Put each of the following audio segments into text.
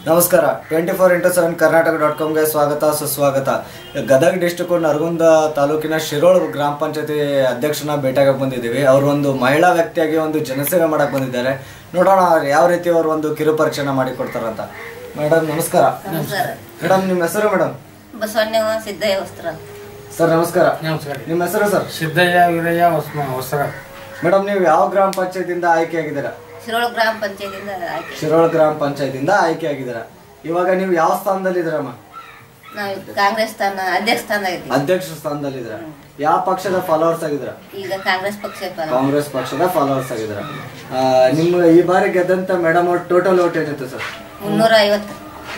ನಮಸ್ಕಾರ twenty four into seven Karnataka dot ಕಾಮ್ಗೆ ಸ್ವಾಗತ ಸುಸ್ವಾಗತ ಗದಗ ಡಿಸ್ಟಿಕ್ ನರಗುಂದ ತಾಲೂಕಿನ ಶಿರೋಳ್ ಗ್ರಾಮ ಪಂಚಾಯತಿ ಅಧ್ಯಕ್ಷನ ಭೇಟಿಯಾಗಕ್ಕೆ ಬಂದಿದ್ದೀವಿ ಅವರು ಒಂದು ಮಹಿಳಾ ವ್ಯಕ್ತಿಯಾಗಿ ಒಂದು ಜನಸೇವೆ ಮಾಡಕ್ಕೆ ಬಂದಿದ್ದಾರೆ ನೋಡೋಣ ಅವ್ರು ಯಾವ ರೀತಿ ಅವರು ಒಂದು ಕಿರುಪರೀಕ್ಷೆನ ಮಾಡಿ ಕೊಡ್ತಾರಂತ ಮೇಡಮ್ ನಮಸ್ಕಾರ ನಮಸ್ಕಾರ ಮೇಡಮ್ ನಿಮ್ಮ ಹೆಸರು ಮೇಡಮ್ ಬಸವಣ್ಣವ ಸಿದ್ದಯ್ಯ ವಸ್ತ್ರ ಸರ್ ನಮಸ್ಕಾರ ನಮಸ್ಕಾರ ನಿಮ್ಮ ಹೆಸರು ಸರ್ ಸಿದ್ದಯ್ಯ ವೀರಯ್ಯ ಹೊಸ ಹೊಸರ ಮೇಡಮ್ ನೀವು ಯಾವ ಗ್ರಾಮ ಪಂಚಾಯತಿಯಿಂದ ಆಯ್ಕೆಯಾಗಿದ್ದೀರಾ ಶಿರೋಳ ಗ್ರಾಮ ಪಂಚಾಯತಿಯಿಂದ ಆಯ್ಕೆ ಶಿರೋಳ್ ಗ್ರಾಮ ಪಂಚಾಯತಿಯಿಂದ ಆಯ್ಕೆಯಾಗಿದ್ದೀರಾ ಇವಾಗ ನೀವು ಯಾವ ಸ್ಥಾನದಲ್ಲಿ ಇದ್ದೀರಮ್ಮ ನಾವು ಕಾಂಗ್ರೆಸ್ ಸ್ಥಾನ ಅಧ್ಯಕ್ಷ ಸ್ಥಾನದಾಗ ಇದ್ದೀವಿ ಅಧ್ಯಕ್ಷ ಸ್ಥಾನದಲ್ಲಿದ್ದೀರಾ ಯಾವ ಪಕ್ಷದ ಫಾಲೋವರ್ಸ್ ಆಗಿದ್ದೀರಾ ಈಗ ಕಾಂಗ್ರೆಸ್ ಪಕ್ಷ ಫಲ ಕಾಂಗ್ರೆಸ್ ಪಕ್ಷದ ಫಾಲೋವರ್ಸ್ ಆಗಿದ್ದಾರೆ ನಿಮ್ಮ ಈ ಬಾರಿ ಗೆದ್ದಂತ ಮೇಡಮ್ ಅವ್ರ ಟೋಟಲ್ ಓಟ್ ಏನಿತ್ತು ಸರ್ ಮುನ್ನೂರ ಐವತ್ತು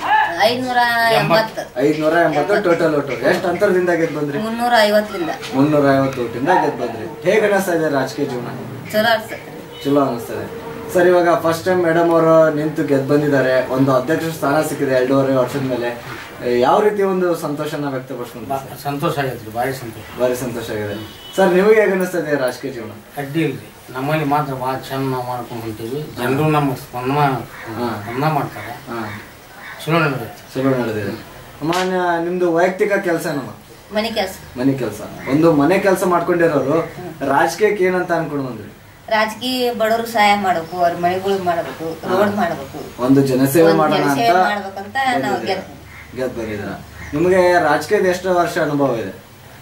ಐನೂರ ಎಂಬತ್ತು ಐದ್ನೂರ ಎಂಬತ್ತು ಟೋಟಲ್ ಓಟು ಎಷ್ಟು ಅಂತರದಿಂದ ಗೆದ್ದು ಬಂದ್ರಿ ಮುನ್ನೂರ ಐವತ್ತರಿಂದ ಮುನ್ನೂರ ಐವತ್ತು ಓಟಿಂದ ಗೆದ್ದು ಬಂದ್ರಿ ಹೇಗೆ ಅನಿಸ್ತಾ ಇದೆ ರಾಜಕೀಯ ಜೀವನ ಚಲೋ ಅನ್ಸುತ್ತೆ ಚಲೋ ಅನಿಸ್ತದೆ ಸರ್ ಇವಾಗ ಫಸ್ಟ್ ಟೈಮ್ ಮೇಡಮ್ ಅವರು ನಿಂತು ಗೆದ್ದು ಬಂದಿದ್ದಾರೆ ಒಂದು ಅಧ್ಯಕ್ಷ ಸ್ಥಾನ ಸಿಕ್ಕಿದೆ ಎರಡೂವರೆ ವರ್ಷದ ಮೇಲೆ ಯಾವ ರೀತಿ ಒಂದು ಸಂತೋಷನ ವ್ಯಕ್ತಪಡಿಸ್ಕೊಂಡು ಸಂತೋಷ ಆಗೈತ್ರಿ ಭಾರಿ ಸಂತೋಷ ಭಾರಿ ಸಂತೋಷ ಆಗಿದೆ ಸರ್ ನಿಮಗೆ ಹೇಗೆ ಅನಿಸ್ತಾ ಇದೆ ರಾಜಕೀಯ ಜೀವನ ಅಡ್ಡಿ ಇಲ್ರಿ ನಮ್ಮಲ್ಲಿ ಮಾತ್ರ ಭಾಳ ಚಂದ ನಾವು ಮಾಡ್ಕೊಂಡು ಹೊಂಟೀವಿ ಜನರು ನಮಗೆ ಸ್ಪಂದನ ಸ್ಪಂದನ ಮಾಡ್ತಾರೆ ಹಾಂ ಚಲೋ ನಡೆದೈತಿ ಚಲೋ ನಡೆದಿದೆ ಅಮ್ಮ ನ- ನಿಮ್ದು ವೈಯಕ್ತಿಕ ಕೆಲಸ ಏನಮ್ಮ ಮನೆ ಕೆಲಸ ಮನೆ ಕೆಲಸ ಒಂದು ಮನೆ ಕೆಲಸ ಮಾಡ್ಕೊಂಡಿರೋರು ರಾಜಕೀಯಕ್ಕೆ ಏನಂತ ಅನ್ಕೊಂಡು ಬಂದ್ರಿ ರಾಜಕೀಯ ಬಡವ್ರಿಗೆ ಸಹಾಯ ಮಾಡಬೇಕು ಅವ್ರ ಮನೆಗಳಿಗೆ ಮಾಡಬೇಕು ರೋಡ್ ಮಾಡಬೇಕು ಒಂದು ಜನಸೇವೆ ಒಂದು ಮಾಡೋಣ ಅಂತ ಜನಸೇವೆ ಮಾಡ್ಬೇಕಂತ ನಾವು ಬಂದಿದ್ದೀರಾ. ಗೆದ್ದು ಗೆದ್ದು ಬಂದಿದ್ದೀರಾ ನಿಮಗೆ ರಾಜಕೀಯದ ಎಷ್ಟು ವರ್ಷ ಅನುಭವ ಇದೆ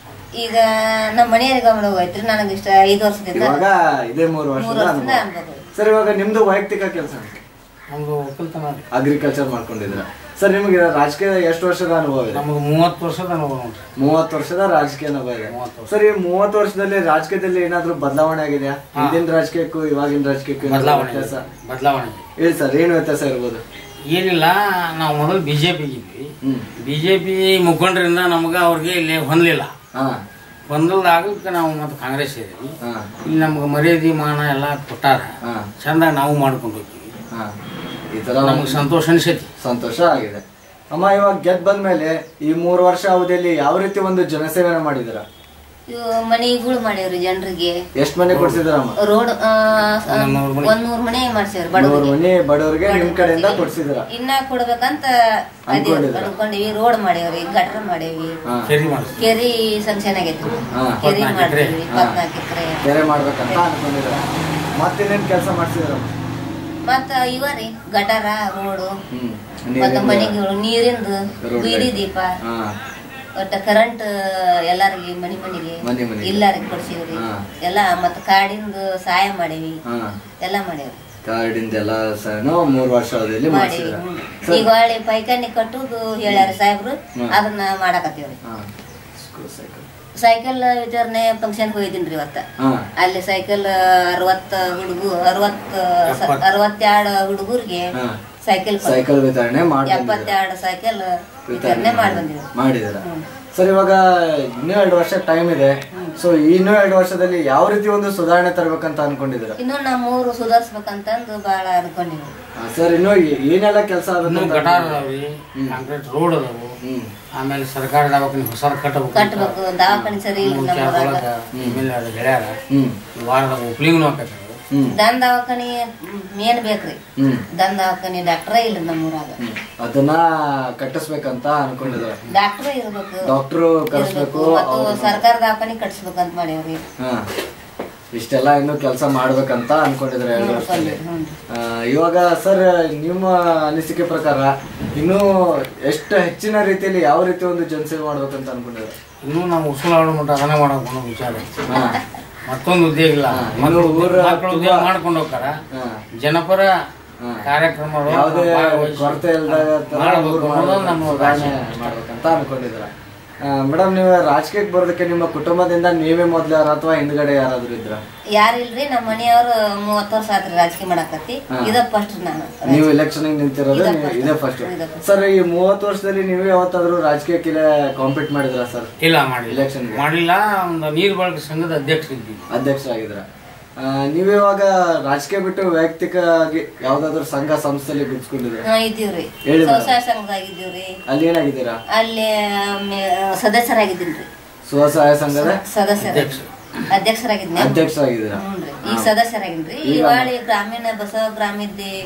ಈಗ ನಮ್ಮ ಮನೆಯವ್ರಿಗೆ ಗಮನ ಹೋಯ್ತ್ರಿ ನನಗೆ ಇಷ್ಟ ಐದು ವರ್ಷದಿಂದ ಇವಾಗ ಇದೇ ಮೂರು ಮೂರು ವರ್ಷದ ವರ್ಷದಿಂದ ಅನುಭವ ಅನುಭವ ಸರ್ ಇವಾಗ ನಿಮ್ದು ವೈಯಕ್ತಿಕ ಕೆಲಸ ನಮ್ದು ಒಕ್ಕಲ್ತನ ರೀ ಅಗ್ರಿಕಲ್ಚರ್ ಮಾಡ್ಕೊಂಡಿದ್ದೀರಾ ಸರ್ ನಿಮಗೆ ರಾಜಕೀಯ ಎಷ್ಟು ವರ್ಷದ ಅನುಭವ ಇದೆ ನಮಗೆ ಮೂವತ್ತು ವರ್ಷದ ಅನುಭವ ನೋಡ್ರಿ ಮೂವತ್ತು ವರ್ಷದ ರಾಜಕೀಯ ಅನುಭವ ಇದೆ ಮೂವತ್ತು ವರ್ಷ. ಸರ್ ಈ ಮೂವತ್ತು ವರ್ಷದಲ್ಲಿ ರಾಜಕೀಯದಲ್ಲಿ ಏನಾದ್ರೂ ಬದಲಾವಣೆ ಆಗಿದೆಯಾ ಹಿಂದಿನ ರಾಜಕೀಯಕ್ಕೂ ಇವಾಗಿನ ರಾಜಕೀಯಕ್ಕೂ ಏನಾದ್ರೂ ಬದಲಾವಣೆ ವ್ಯತ್ಯಾಸ ಬದಲಾವಣೆ ಹೇಳಿ ಸರ್ ಏನು ವ್ಯತ್ಯಾಸ ಇರ್ಬೋದು ಏನಿಲ್ಲ ನಾವು ಮೊದಲು ಬಿ ಜೆ ಪಿಗೆ ಇದ್ವಿ ಹ್ಮ್ ಬಿ ಜೆ ಪಿ ಮುಖಂಡರಿಂದ ನಮಗೆ ಅವ್ರಿಗೆ ಇಲ್ಲಿ ಹೊಂದಲಿಲ್ಲ ಹಾ ಹೊಂದಲ್ದಾಗಲಿಕ್ಕೆ ನಾವು ಮತ್ತೆ ಕಾಂಗ್ರೆಸ್ ಇದ್ದೀವಿ ಹಾ ಇಲ್ಲಿ ನಮ್ಗೆ ಮರ್ಯಾದೆ ಮಾನ ಎಲ್ಲ ಕೊಟ್ಟಾರ ಹಾ ಚಂದ ನಾವು ಮಾಡ್ಕೊಂಡು ಹೋಗ್ತೀವಿ ಹಾ ಈ ತರ ನಮಗೆ ಸಂತೋಷ ಅನಿಸೈತಿ ಸಂತೋಷ ಆಗಿದೆ ಅಮ್ಮ ಇವಾಗ ಗೆದ್ ಬಂದ್ಮೇಲೆ ಈ ಮೂರು ವರ್ಷ ಅವಧಿಯಲ್ಲಿ ಯಾವ ರೀತಿ ಒಂದು ಜನಸೇವೆನ ಮಾಡಿದಿರ ಇವು ಮನೆಗಳು ಮಾಡ್ಯಾವ್ರಿ ಜನರಿಗೆ ಎಷ್ಟ್ ಮನೆ ಕೊಡ್ಸಿದ್ರಮ್ಮ ರೋಡ್ ಒಂದ್ ನೂರ್ ಮನೆ. ಒಂದ್ ನೂರ್ ಮನೆ ಮಾಡ್ಸ್ಯಾವ್ರಿ ನೂರು ಬಡವರಿಗೆ ಮನೆ ಬಡವರಿಗೆ ನಿಮ್ ಕಡೆಯಿಂದ ಕೊಡ್ಸಿದ್ರ ಇನ್ನ ಕೊಡ್ಬೇಕಂತ ಅದೇ ಅನ್ಕೊಂಡಿದ್ರ? ಅನ್ಕೊಂಡಿವಿ ರೋಡ್ ಮಾಡ್ಯಾವ್ರಿ ಗಟ್ರ ಮಾಡೇವಿ ಹಾ ಸರಿ ಮಾಡಿಸ್ತೀವಿ ಕೆರಿ ಸಂಕ್ಷನ್ ಆಗೈತ್ರಿ ಹಾ. ಕೆರಿ ಇಪ್ಪತ್ನಾಲ್ಕು ಎಕ್ರೆ. ಮಾಡ್ತೀವಿ ಇಪ್ಪತ್ನಾಲ್ಕು ಎಕರೆ ಬೇರೆ ಮಾಡ್ಬೇಕಂತ ಅನ್ಕೊಂಡಿದ್ರ ಮತ್ತೇನೇನ್ ಕೆಲಸ ಮಾಡ್ಸಿದ್ರಮ್ಮ ಮತ್ತ ಇವರಿ ಗಟಾರ ರೋಡು ಹ್ಮ್ ಮತ್ತ ನೀರಿನ- ಮನೆಗಳು ನೀರಿಂದು Road ಬೀದಿ light. ದೀಪ ಹಾ ಒಟ್ಟ ಕರೆಂಟ್ ಎಲ್ಲಾರಿಗೆ ಮನಿ ಮನಿಗೆ ಮನೆ ಮನೆಗೆ. ಇಲ್ಲಾರಿಗೆ ಕೊಡ್ಸಿವ್ರಿ ಹಾ. ಎಲ್ಲಾ ಮತ್ತ ಕಾಡಿಂದು ಸಹಾಯ ಮಾಡೇವಿ ಹಾ ಎಲ್ಲಾ ಮಾಡೇವ್ರಿ ಕಾರ್ಡಿಂದ ಎಲ್ಲ ಸಹನು ಮೂರು ವರ್ಷ ಅವಧಿಯಲ್ಲಿ ಮಾಡೇವಿ ಮಾಡಿಸಿದ್ರ ಹ್ಮ್. ಈಗ ಹೊಳ್ಳಿ ಪೈಖಾನಿ ಕಟ್ಟುದು ಹೇಳ್ಯಾರ ಸಾಹೇಬ್ರು ಹ್ಮ್. ಅದನ್ನ ಮಾಡಾಕತ್ತೀವ್ರಿ ಹಾ ಸ್ಕೂಲ್ ಸೈಕಲ್ ಸೈಕಲ್ ವಿತರಣೆ ಫಂಕ್ಷನ್ ಹೋಗಿದ್ದೀನ್ರಿ ಇವತ್ತ ಹಾ ಅಲ್ಲಿ ಸೈಕಲ್ ಅರವತ್ತ ಹುಡುಗು ಅರವತ್ತ ಎಪ್ಪತ್ತು. ಅರವತ್ತೆರಡು ಹುಡುಗರಿಗೆ ಹಾ. ಸೈಕಲ್ ಕೊಟ್ರು. ಸೈಕಲ್ ವಿತರಣೆ ಮಾಡಿ ಎಪ್ಪತ್ತೆರಡು ಸೈಕಲ್ ವಿತರಣೆ ಮಾಡಿ ಬಂದಿವಿ ಮಾಡಿದಿರ ಹ್ಮ್. ಸರ್ ಇವಾಗ ಇನ್ನೂ ಎರಡು ವರ್ಷ ಟೈಮ್ ಇದೆ ಸೊ ಇನ್ನೂ ಎರಡು ವರ್ಷದಲ್ಲಿ ಯಾವ ರೀತಿ ಒಂದು ಸುಧಾರಣೆ ತರಬೇಕಂತ ಅನ್ಕೊಂಡಿದ್ದೀರಾ ಇನ್ನು ನಮ್ಮ ಊರು ಸುಧಾರಿಸ್ಬೇಕಂತಂದು ಬಹಳ ಅನ್ಕೊಂಡಿವಿ ಸರ್ ಇನ್ನು ಏ- ಏನೆಲ್ಲ ಕೆಲಸ ಇನ್ನೂ ಆಗಬೇಕು ಗಟಾರ ಅದಾವ್ರಿ ಕಾಂಕ್ರೀಟ್ ರೋಡ್ ಅದಾವು ಹ್ಮ್ ಆಮೇಲೆ ಸರ್ಕಾರ ದವಾಖಾನೆ ಹೊಸ ಕಟ್ಟಬೇಕು ಕಟ್ಬೇಕು ದವಾಖಾನೆ ಸರಿ ಇಲ್ಲ ನಮ್ಮ ಊರಾಗ ಆಮೇಲೆ ಅದು ಗೆಳೆಯರ ಹ್ಮ್ ಈ ವಾರದ ಓಪನಿಂಗ್ನು ಹಾಕತ್ತೆ ಹ್ಮ್ ದನ್ ದವಾಖಾನೆ ಮೇನ್ ಬೇಕ್ರಿ ಹ್ಮ್ ದನ್ ದವಾಖಾನೆ ಡಾಕ್ಟ್ರೇ ಇಲ್ಲ ನಮ್ಮ ಊರಾಗ ಹ್ಮ್. ಅದನ್ನ ಕಟ್ಟಿಸ್ಬೇಕಂತ ಅನ್ಕೊಂಡಿದ್ದಾರೆ ಡಾಕ್ಟ್ರೇ ಇರ್ಬೇಕು ಡಾಕ್ಟ್ರು ಕರೆಸ್ಬೇಕು ಮತ್ತು ಸರ್ಕಾರ ದವಾಖಾನೆ ಕಟ್ಸ್ಬೇಕಂತ ಮಾಡೇವ್ರಿ ಹಾ ಇಷ್ಟೆಲ್ಲ ಇನ್ನು ಕೆಲಸ ಮಾಡ್ಬೇಕಂತ ಅನ್ಕೊಂಡಿದ್ರೆ ಎರಡು ವರ್ಷದಲ್ಲಿ ಹ್ಞೂ ಆ, ಇವಾಗ ಸರ್ ನಿಮ್ಮ ಅನಿಸಿಕೆ ಪ್ರಕಾರ ಇನ್ನೂ ಎಷ್ಟು ಹೆಚ್ಚಿನ ರೀತಿಯಲ್ಲಿ ಯಾವ ರೀತಿ ಒಂದು ಜನಸೇವೆ ಮಾಡ್ಬೇಕಂತ ಅನ್ಕೊಂಡಿದ್ದಾರೆ ಇನ್ನೂ ನಾವು ಉಸುಲಾಡೋ ಮಟ್ಟ ಅದನ್ನ ಮಾಡಬೇಕು ಅನ್ನೋ ವಿಚಾರ ಐತಿ. ಹಾ ಮತ್ತೊಂದು ಉದ್ಯೋಗ ಇಲ್ಲ ಹಾ, ಇನ್ನು ಮಕ್ಕಳು ಊರ ಮಕ್ಕಳು ಉದ್ಯೋಗ ಮಾಡ್ಕೊಂಡು ಹೋಗ್ತಾರ ಹಾ ಜನಪರ ಹಾ. ಕಾರ್ಯಕ್ರಮಗಳು ಯಾವುದೇ ಭಾಗವಹಿಸಿ ಕೊರತೆ ಇಲ್ದಾಗ ತರ ಮಾಡ್ಬೇಕು ಊರು ಅನ್ನೋದು ಮಾಡ್ಬೇಕು, ನಮ್ಮ ಸುಧಾರಣೆ ಆಸೆ. ಮಾಡ್ಬೇಕಂತ ಅನ್ಕೊಂಡಿದ್ರ ಮೇಡಮ್ ನೀವು ರಾಜಕೀಯಕ್ಕೆ ಬರೋದಕ್ಕೆ ನಿಮ್ಮ ಕುಟುಂಬದಿಂದ ನೀವೇ ಮೊದ್ಲು ಯಾರು ಅಥವಾ ಹಿಂದ್ಗಡೆ ಯಾರಾದ್ರೂ ಇದ್ರ ಯಾರಿಲ್ರಿ ನಮ್ಮ ಮನೆಯವ್ರು ಮೂವತ್ತು ವರ್ಷ ಆತ್ರಿ ರಾಜಕೀಯ ಮಾಡಾಕತ್ತಿ ಹಾ. ಇದ ಫಸ್ಟ್ ನಾನು ನೀವು ಎಲೆಕ್ಷನ್ ನಿಂತಿರೋದು ಇದೇ ನೀವು- first. ಇದೇ ಫಸ್ಟ್ ಇದೇ first. ಸರ್ ಈ ಮೂವತ್ತು ವರ್ಷದಲ್ಲಿ ನೀವು ಯಾವತ್ತಾದ್ರೂ ರಾಜಕೀಯಕ್ಕೆ ಕಾಂಪೀಟ್ ಮಾಡಿದ್ರ ಸರ್ ಇಲ್ಲ ಮಾಡಿಲ್ಲ Election ಗೆ? ಮಾಡಿಲ್ಲ ಒಂದು ನೀರು ಬಳಕೆ ಸಂಘದ ಅಧ್ಯಕ್ಷ ಇದ್ದೀವಿ ಅಧ್ಯಕ್ಷರಾಗಿದ್ರ ನೀವು ಇವಾಗ ರಾಜಕೀಯ ಬಿಟ್ಟು ವೈಯಕ್ತಿಕವಾಗಿ ಯಾವ್ದಾದ್ರು ಸಂಘ ಸಂಸ್ಥೆಯಲ್ಲಿ ಗುರ್ಸ್ಕೊಂಡಿದ್ರೆ ಹಾ, ಇದ್ದೀವ್ರಿ ಹೇಳಿ madam. ಸ್ವಸಹಾಯ ಸಂಘದಾಗ ಇದ್ದೀವ್ರಿ ಅಲ್ಲಿ ಏನಾಗಿದ್ದೀರಾ ಅಲ್ಲಿ ಮೆ- ಸದಸ್ಯರಾಗಿದ್ದೀನ್ರಿ ಸ್ವಸಹಾಯ ಸಂಘದ ಸದಸ್ಯರ ಅಧ್ಯಕ್ಷ. ಅಧ್ಯಕ್ಷರಾಗಿದ್ನೆ ಅಧ್ಯಕ್ಷರಾಗಿದ್ದೀರಾ ಹ್ಞೂನ್ರಿ ಈಗ ಸದಸ್ಯರಾಗಿನ್ರಿ ಈ ಈಗ ವಾಳಿ ಗ್ರಾಮೀಣ ಬಸವ ಗ್ರಾಮಿದ್ದಿ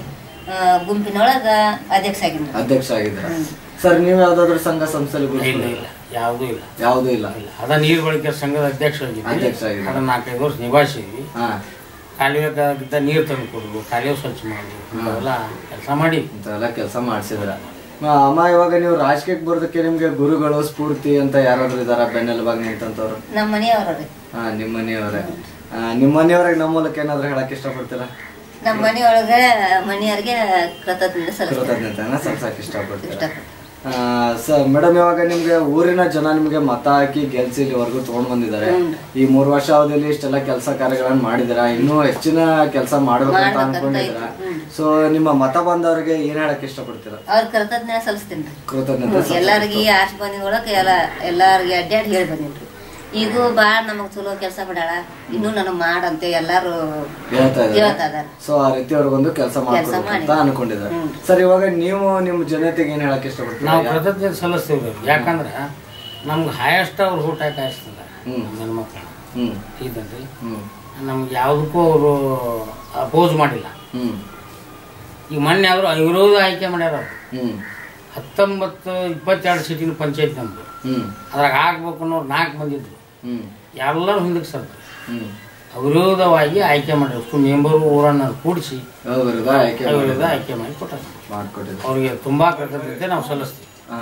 ಆ, ಗುಂಪಿನೊಳಗ ಅಧ್ಯಕ್ಷ ಆಗಿದ್ರು ಅಧ್ಯಕ್ಷ ಆಗಿದ್ದಾರೆ ಸರ್ ನೀವು ಯಾವ್ದಾದ್ರು ಸಂಘ ಸಂಸ್ಥೆಯಲ್ಲಿ ಇಲ್ಲ ಗುರುತಿಸಿದ್ದೀರಾ? ಇಲ್ಲ ಯಾವುದೂ ಇಲ್ಲ ಯಾವುದೂ ಇಲ್ಲ ಇಲ್ಲ ಅದ ನೀರು ಬಳಕೆ ಸಂಘದ ಅಧ್ಯಕ್ಷ ಅಧ್ಯಕ್ಷ ಆಗಿದ್ದೆ. ಅದನ್ನ ನಾಲ್ಕೈದು ವರ್ಷ ನಿಭಾಯಿಸಿದ್ವಿ ಹಾ ಕಾಲುವೆಗಿದ್ದ ನೀರು ತಂದು ಕೊಡೋದು ಕಾಲುವೆ ಸ್ವಚ್ಛ ಮಾಡೋದು ಇಂಥವೆಲ್ಲ ಕೆಲಸ ಮಾಡಿ ಇಂಥವೆಲ್ಲ ಕೆಲಸ ಮಾಡಿಸಿದ್ರ ಅಮ್ಮ ಇವಾಗ ನೀವು ರಾಜಕೀಯಕ್ಕೆ ಬರೋದಕ್ಕೆ ನಿಮ್ಗೆ ಗುರುಗಳು ಸ್ಫೂರ್ತಿ ಅಂತ ಯಾರಾದ್ರೂ ಇದಾರ ಬೆನ್ನೆಲುಬಾಗಿ ನಿಂತಂತವ್ರು ನಮ್ಮ ಮನೆಯವ್ರಿ ಹಾ ನಿಮ್ಮ ಮನೆಯವರೇ ಆ, ನಿಮ್ಮ ಮನೆಯವ್ರಿಗೆ ನಮ್ಮ ಮೂಲಕ ಏನಾದ್ರು ಹೇಳಕ್ ಇಷ್ಟಪಡ್ತೀರಾ ನಮ್ಮ ಮನೆಯೊಳಗ ಮನೆಯವ್ರಿಗೆ ಕೃತಜ್ಞತೆ ಸಲ್ಲಿಸ್ತಾರೆ ಕೃತಜ್ಞತೆನ ಸಲ್ಸಕ್ ಇಷ್ಟಪಡ್ತೀರಾ ಇಷ್ಟಪಡ್ತೀನಿ ಸರ್ ಮೇಡಮ್ ಇವಾಗ ನಿಮ್ಗೆ ಊರಿನ ಜನ ನಿಮ್ಗೆ ಮತ ಹಾಕಿ ಗೆಲ್ಸಿ ಇಲ್ಲಿವರೆಗೂ ತಗೊಂಡ್ ಬಂದಿದ್ದಾರೆ ಈ ಮೂರ್ ವರ್ಷ ಅವಧಿಯಲ್ಲಿ ಇಷ್ಟೆಲ್ಲ ಕೆಲಸ ಕಾರ್ಯಗಳನ್ನ ಮಾಡಿದಿರಾ ಇನ್ನೂ ಹೆಚ್ಚಿನ ಕೆಲಸ ಮಾಡ್ಬೇಕಂತ ಮಾಡ್ಬೇಕಂತ ಅನ್ಕೊಂಡಿದ್ದೀರಾ ಐತಿ. ಹ್ಮ್. ಸೊ ನಿಮ್ಮ ಮತ ಬಂದವರಿಗೆ ಏನ್ ಹೇಳಕ್ ಇಷ್ಟಪಡ್ತೀರಾ ಅವ್ರ ಕೃತಜ್ಞತೆ ಸಲ್ಲಿಸ್ತೀನಿ ಕೃತಜ್ಞತೆ ಎಲ್ಲಾರ್ಗಿ ಆಶ್ ಬಂದಿದ್ದೊಳಗೆ ಎಲ್ಲ ಎಲ್ಲಾರ್ಗಿ ಅಡ್ಡಾಡಿ ಹೇಳಿ ಬಂದಿನ್ರಿ ಈಗೂ ಭಾಳ ನಮಗ್ ಚಲೋ ಕೆಲಸ ಮಾಡ್ಯಾಳ ಇನ್ನೂ ನನಗ್ ಮಾಡಂತೆ ಎಲ್ಲಾರು ಹೇಳ್ತಾ ಹೇಳ್ತಾ ಇದ್ದಾರೆ ಇದಾರೆ ಸೊ ಆ ರೀತಿ ಅವ್ರಿಗೊಂದು ಕೆಲಸ ಮಾಡ್ಕೊಡ್ಬೇಕು ಮಾಡಿ. ಅಂತ ಅನ್ಕೊಂಡಿದ್ದಾರೆ ಹ್ಮ್. ಸರ್ ಇವಾಗ ನೀವು ನಿಮ್ಮ ಜನತೆಗೆ ಏನ್ ಹೇಳಕ್ ಇಷ್ಟಪಡ್ತೀರಾ ನಾವು ಕೃತಜ್ಞತೆ ಸಲ್ಲಿಸ್ತೀವಿ ಅವ್ರಿಗೆ. ಯಾಕಂದ್ರೆ ನಮ್ಗೆ ಹೈಯೆಸ್ಟ್ ಅವ್ರು ಊಟ ಕಾಯಿಸ್ತಿಲ್ಲ ಹ್ಮ್. ನಮ್ಮ ಹೆಣ್ಮಕ್ಳನ್ನ ಹ್ಮ್ ಇದ್ದಂತೆ ಹ್ಮ್ ನಮ್ಗೆ ಯಾವುದಕ್ಕೂ ಅವರು ಅಪೋಸ್ ಮಾಡಿಲ್ಲ ಹ್ಮ್ ಈಗ ಮೊನ್ನೆ ಆದರೂ ಅವಿರೋಧ ಆಯ್ಕೆ ಮಾಡ್ಯಾರ ಅವ್ರು ಹ್ಮ್ ಹತ್ತೊಂಬತ್ತು ಇಪ್ಪತ್ತೆರಡು ಸೀಟಿನ ಪಂಚಾಯತ್ ನಮ್ದು ಹ್ಮ್ ಅದ್ರಾಗ ಹಾಕ್ಬೇಕು ಅನ್ನೋರು ನಾಲ್ಕು ಬಂದಿದ್ರು ಹ್ಮ್ ಎಲ್ಲರೂ ಹಿಂದಕ್ಕೆ ಸರ್ತಾರೆ ಹ್ಮ್ ಅವಿರೋಧವಾಗಿ ಆಯ್ಕೆ ಮಾಡ್ಯಾರ ಅಷ್ಟು ಮೆಂಬರು ಊರನ್ನ ಕೂಡಿಸಿ ವಿರುದ್ಧ ಆಯ್ಕೆ ಅವಿರೋಧ ಆಯ್ಕೆ ಮಾಡಿ ಕೊಟ್ಟಾರ ಮಾಡ್ಕೊಟ್ಟಿದ್ದಾರೆ ಅವ್ರಿಗೆ ತುಂಬಾ ಕೃತಜ್ಞತೆ ನಾವು ಸಲ್ಲಿಸ್ತೀವಿ ಹಾ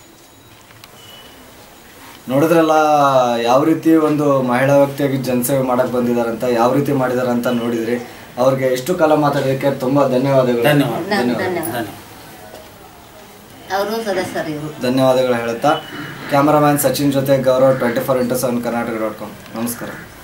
ನೋಡಿದ್ರಲ್ಲ ಯಾವ ರೀತಿ ಒಂದು ಮಹಿಳಾ ವ್ಯಕ್ತಿಯಾಗಿ ಜನಸೇವೆ ಮಾಡಕ್ ಬಂದಿದಾರಂತ ಯಾವ ರೀತಿ ಮಾಡಿದಾರಂತ ನೋಡಿದ್ರಿ ಅವ್ರಿಗೆ ಇಷ್ಟು ಕಾಲ ಮಾತಾಡೋದಕ್ಕೆ ತುಂಬಾ ಧನ್ಯವಾದಗಳು ಧನ್ಯವಾದ ಧನ್ಯವಾದ ಧನ್ಯವಾದ ಅವರು ಸದಸ್ಯರು ಇವರು ಧನ್ಯವಾದಗಳು ಹೇಳುತ್ತಾ ಕ್ಯಾಮರಾಮ್ಯಾನ್ ಸಚಿನ್ ಜೊತೆ Gaurav twenty four into seven Karnataka dot com ನಮಸ್ಕಾರ